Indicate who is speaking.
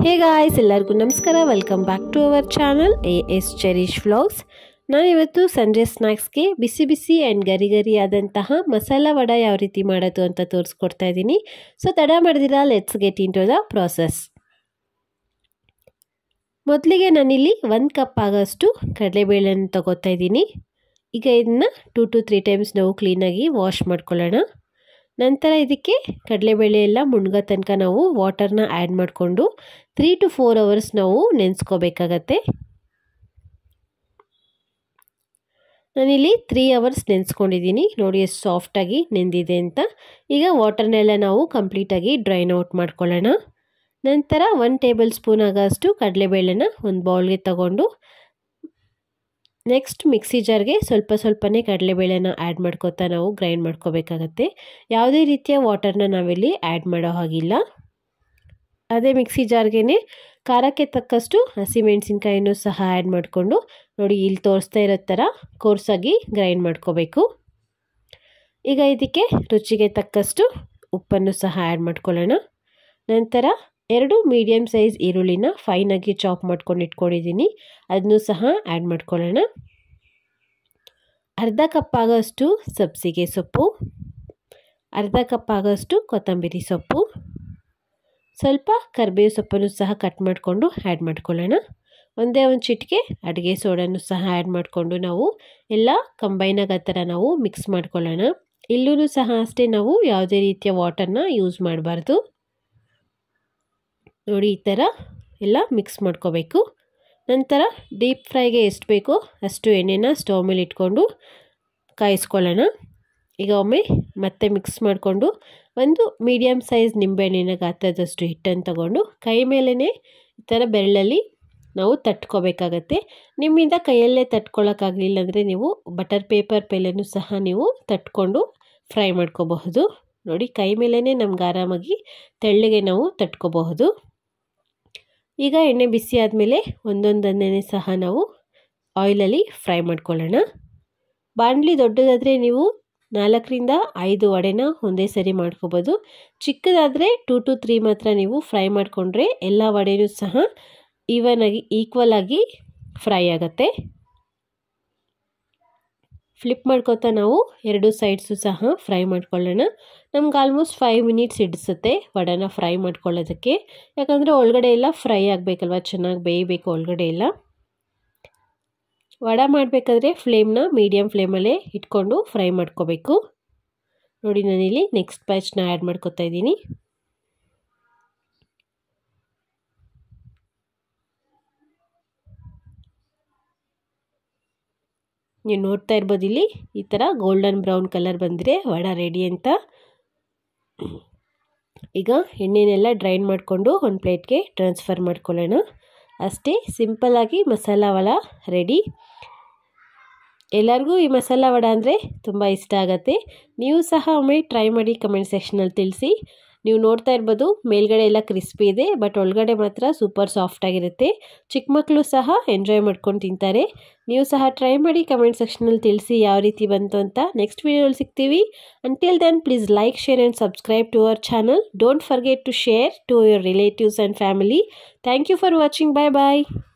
Speaker 1: ಹೇ guys ಎಲ್ಲರಿಗೂ ನಮಸ್ಕಾರ welcome back to our channel A S Cherish vlogs ನಾನಿವತ್ತು ಸಂಜೆ ಸ್ನ್ಯಾಕ್ಸ್ಗೆ ಬಿಸಿ ಬಿಸಿ ಆ್ಯಂಡ್ ಗರಿ ಗರಿ ಆದಂತಹ ಮಸಾಲ ವಡ ಯಾವ ರೀತಿ ಮಾಡೋದು ಅಂತ ತೋರಿಸ್ಕೊಡ್ತಾ ಇದ್ದೀನಿ ಸೊ ತಡ ಮಾಡಿದಿರಾ let's get into the process ಮೊದಲಿಗೆ ನಾನಿಲ್ಲಿ ಒಂದು ಕಪ್ ಆಗೋಷ್ಟು ಕಡಲೆಬೇಳೆನ ತಗೋತಾ ಇದ್ದೀನಿ ಈಗ ಇದನ್ನ ಟೂ ಟು ತ್ರೀ ಟೈಮ್ಸ್ ನಾವು ಕ್ಲೀನಾಗಿ ವಾಶ್ ಮಾಡ್ಕೊಳ್ಳೋಣ ನಂತರ ಇದಕ್ಕೆ ಕಡಲೆಬೇಳೆ ಎಲ್ಲ ಮುಣ್ಗೋ ತನಕ ನಾವು ವಾಟರ್ನ ಆ್ಯಡ್ ಮಾಡಿಕೊಂಡು ತ್ರೀ ಟು ಫೋರ್ ಅವರ್ಸ್ ನಾವು ನೆನೆಸ್ಕೋಬೇಕಾಗತ್ತೆ ನಾನಿಲ್ಲಿ ತ್ರೀ ಅವರ್ಸ್ ನೆನೆಸ್ಕೊಂಡಿದ್ದೀನಿ ನೋಡಿ ಎಷ್ಟು ಸಾಫ್ಟಾಗಿ ನೆಂದಿದೆ ಅಂತ ಈಗ ವಾಟರ್ನೆಲ್ಲ ನಾವು ಕಂಪ್ಲೀಟಾಗಿ ಡ್ರೈನ್ ಔಟ್ ಮಾಡ್ಕೊಳ್ಳೋಣ ನಂತರ ಒನ್ ಟೇಬಲ್ ಸ್ಪೂನ್ ಆಗೋಷ್ಟು ಕಡಲೆಬೇಳೆನ ಒಂದು ಬೌಲ್ಗೆ ತಗೊಂಡು ನೆಕ್ಸ್ಟ್ ಮಿಕ್ಸಿ ಜಾರ್ಗೆ ಸ್ವಲ್ಪ ಸ್ವಲ್ಪನೇ ಕಡಲೆಬೇಳೆನ ಆ್ಯಡ್ ಮಾಡ್ಕೋತಾ ನಾವು ಗ್ರೈಂಡ್ ಮಾಡ್ಕೋಬೇಕಾಗತ್ತೆ ಯಾವುದೇ ರೀತಿಯ ವಾಟರ್ನ ನಾವಿಲ್ಲಿ ಆ್ಯಡ್ ಮಾಡೋ ಹಾಗಿಲ್ಲ ಅದೇ ಮಿಕ್ಸಿ ಜಾರ್ಗೆ ಖಾರಕ್ಕೆ ತಕ್ಕಷ್ಟು ಹಸಿಮೆಣಸಿನ್ಕಾಯಿನೂ ಸಹ ಆ್ಯಡ್ ಮಾಡಿಕೊಂಡು ನೋಡಿ ಇಲ್ಲಿ ತೋರಿಸ್ತಾ ಇರೋ ಥರ ಕೋರ್ಸಾಗಿ ಗ್ರೈಂಡ್ ಮಾಡ್ಕೋಬೇಕು ಈಗ ಇದಕ್ಕೆ ರುಚಿಗೆ ತಕ್ಕಷ್ಟು ಉಪ್ಪನ್ನು ಸಹ ಆ್ಯಡ್ ಮಾಡ್ಕೊಳ್ಳೋಣ ನಂತರ ಎರಡು ಮೀಡಿಯಮ್ ಸೈಜ್ ಈರುಳ್ಳಿನ ಫೈನಾಗಿ ಚಾಪ್ ಮಾಡ್ಕೊಂಡು ಇಟ್ಕೊಂಡಿದ್ದೀನಿ ಅದನ್ನು ಸಹ ಆ್ಯಡ್ ಮಾಡ್ಕೊಳ್ಳೋಣ ಅರ್ಧ ಕಪ್ ಆಗೋಷ್ಟು ಸಬ್ಸಿಗೆ ಸೊಪ್ಪು ಅರ್ಧ ಕಪ್ ಆಗೋಷ್ಟು ಕೊತ್ತಂಬರಿ ಸೊಪ್ಪು ಸ್ವಲ್ಪ ಕರಿಬೇವು ಸೊಪ್ಪನ್ನು ಸಹ ಕಟ್ ಮಾಡಿಕೊಂಡು ಆ್ಯಡ್ ಮಾಡ್ಕೊಳ್ಳೋಣ ಒಂದೇ ಒಂದು ಚಿಟಿಕೆ ಅಡುಗೆ ಸೋಡನ್ನು ಸಹ ಆ್ಯಡ್ ಮಾಡಿಕೊಂಡು ನಾವು ಎಲ್ಲ ಕಂಬೈನ್ ಆಗೋ ಥರ ನಾವು ಮಿಕ್ಸ್ ಮಾಡ್ಕೊಳ್ಳೋಣ ಇಲ್ಲೂ ಸಹ ಅಷ್ಟೇ ನಾವು ಯಾವುದೇ ರೀತಿಯ ವಾಟರ್ನ ಯೂಸ್ ಮಾಡಬಾರ್ದು ನೋಡಿ ಈ ಥರ ಎಲ್ಲ ಮಿಕ್ಸ್ ಮಾಡ್ಕೋಬೇಕು ನಂತರ ಡೀಪ್ ಫ್ರೈಗೆ ಎಷ್ಟು ಬೇಕೋ ಅಷ್ಟು ಎಣ್ಣೆನ ಸ್ಟವ್ ಮೇಲೆ ಇಟ್ಕೊಂಡು ಕಾಯಿಸ್ಕೊಳ್ಳೋಣ ಈಗ ಒಮ್ಮೆ ಮತ್ತೆ ಮಿಕ್ಸ್ ಮಾಡಿಕೊಂಡು ಒಂದು ಮೀಡಿಯಮ್ ಸೈಜ್ ನಿಂಬೆಹಣ್ಣಿನ ಗಾತ್ರದಷ್ಟು ಹಿಟ್ಟನ್ನು ತಗೊಂಡು ಕೈ ಮೇಲೇ ಈ ಥರ ಬೆರಳಲ್ಲಿ ನಾವು ತಟ್ಕೋಬೇಕಾಗತ್ತೆ ನಿಮ್ಮಿಂದ ಕೈಯಲ್ಲೇ ತಟ್ಕೊಳ್ಳೋಕ್ಕಾಗಲಿಲ್ಲ ಅಂದರೆ ನೀವು ಬಟರ್ ಪೇಪರ್ ಪೇಲನ್ನು ಸಹ ನೀವು ತಟ್ಕೊಂಡು ಫ್ರೈ ಮಾಡ್ಕೋಬಹುದು ನೋಡಿ ಕೈ ಮೇಲೇ ನಮ್ಗೆ ಆರಾಮಾಗಿ ತೆಳ್ಳಗೆ ನಾವು ತಟ್ಕೋಬಹುದು ಈಗ ಎಣ್ಣೆ ಬಿಸಿ ಆದಮೇಲೆ ಒಂದೊಂದನ್ನೇ ಸಹ ನಾವು ಆಯಿಲಲ್ಲಿ ಫ್ರೈ ಮಾಡ್ಕೊಳ್ಳೋಣ ಬಾಣಲಿ ದೊಡ್ಡದಾದರೆ ನೀವು ನಾಲ್ಕರಿಂದ ಐದು ವಡೆನ ಒಂದೇ ಸರಿ ಮಾಡ್ಕೋಬೋದು ಚಿಕ್ಕದಾದರೆ ಟೂ ಟು ತ್ರೀ ಮಾತ್ರ ನೀವು ಫ್ರೈ ಮಾಡಿಕೊಂಡ್ರೆ ಎಲ್ಲ ವಡೆನೂ ಸಹ ಈವನ್ ಆಗಿ ಈಕ್ವಲ್ ಆಗಿ ಫ್ರೈ ಆಗುತ್ತೆ ಫ್ಲಿಪ್ ಮಾಡ್ಕೋತಾ ನಾವು ಎರಡು ಸೈಡ್ಸು ಸಹ ಫ್ರೈ ಮಾಡ್ಕೊಳ್ಳೋಣ ನಮ್ಗೆ ಆಲ್ಮೋಸ್ಟ್ ಫೈವ್ ಮಿನಿಟ್ಸ್ ಹಿಡಿಸುತ್ತೆ ವಡೆನ ಫ್ರೈ ಮಾಡ್ಕೊಳ್ಳೋದಕ್ಕೆ ಯಾಕಂದರೆ ಒಳಗಡೆ ಎಲ್ಲ ಫ್ರೈ ಆಗಬೇಕಲ್ವ ಚೆನ್ನಾಗಿ ಬೇಯಬೇಕು ಒಳಗಡೆ ಎಲ್ಲ ವಡೆ ಮಾಡಬೇಕಾದ್ರೆ ಫ್ಲೇಮ್ನ ಮೀಡಿಯಮ್ ಫ್ಲೇಮಲ್ಲೇ ಇಟ್ಕೊಂಡು ಫ್ರೈ ಮಾಡ್ಕೋಬೇಕು ನೋಡಿ ನಾನಿಲ್ಲಿ ನೆಕ್ಸ್ಟ್ ಬ್ಯಾಚ್ನ ಆ್ಯಡ್ ಮಾಡ್ಕೊತಾ ಇದ್ದೀನಿ ನೀವು ನೋಡ್ತಾ ಇರ್ಬೋದು ಇಲ್ಲಿ ಈ ಥರ ಗೋಲ್ಡನ್ ಬ್ರೌನ್ ಕಲರ್ ಬಂದರೆ ವಡ ರೆಡಿ ಅಂತ ಈಗ ಎಣ್ಣೆನೆಲ್ಲ ಡ್ರೈನ್ ಮಾಡಿಕೊಂಡು ಒಂದು ಪ್ಲೇಟ್ಗೆ ಟ್ರಾನ್ಸ್ಫರ್ ಮಾಡ್ಕೊಳ್ಳೋಣ ಅಷ್ಟೇ ಸಿಂಪಲ್ಲಾಗಿ ಮಸಾಲ ವಡ ರೆಡಿ ಎಲ್ಲರಿಗೂ ಈ ಮಸಾಲ ವಡ ಅಂದರೆ ತುಂಬ ಇಷ್ಟ ಆಗುತ್ತೆ ನೀವು ಸಹ ಒಮ್ಮೆ ಟ್ರೈ ಮಾಡಿ ಕಮೆಂಟ್ ಸೆಕ್ಷನಲ್ಲಿ ತಿಳಿಸಿ ನೀವು ನೋಡ್ತಾ ಇರ್ಬೋದು ಮೇಲ್ಗಡೆ ಎಲ್ಲ ಕ್ರಿಸ್ಪಿ ಇದೆ ಬಟ್ ಒಳಗಡೆ ಮಾತ್ರ ಸೂಪರ್ ಸಾಫ್ಟಾಗಿರುತ್ತೆ ಚಿಕ್ಕ ಮಕ್ಕಳು ಸಹ ಎಂಜಾಯ್ ಮಾಡ್ಕೊಂಡು ತಿಂತಾರೆ ನೀವು ಸಹ ಟ್ರೈ ಮಾಡಿ ಕಮೆಂಟ್ ಸೆಕ್ಷನಲ್ಲಿ ತಿಳಿಸಿ ಯಾವ ರೀತಿ ಬಂತು ಅಂತ ನೆಕ್ಸ್ಟ್ ವೀಡಿಯೋಲಿ ಸಿಗ್ತೀವಿ until then please like share and subscribe to our channel don't forget to share to your relatives and family thank you for watching bye bye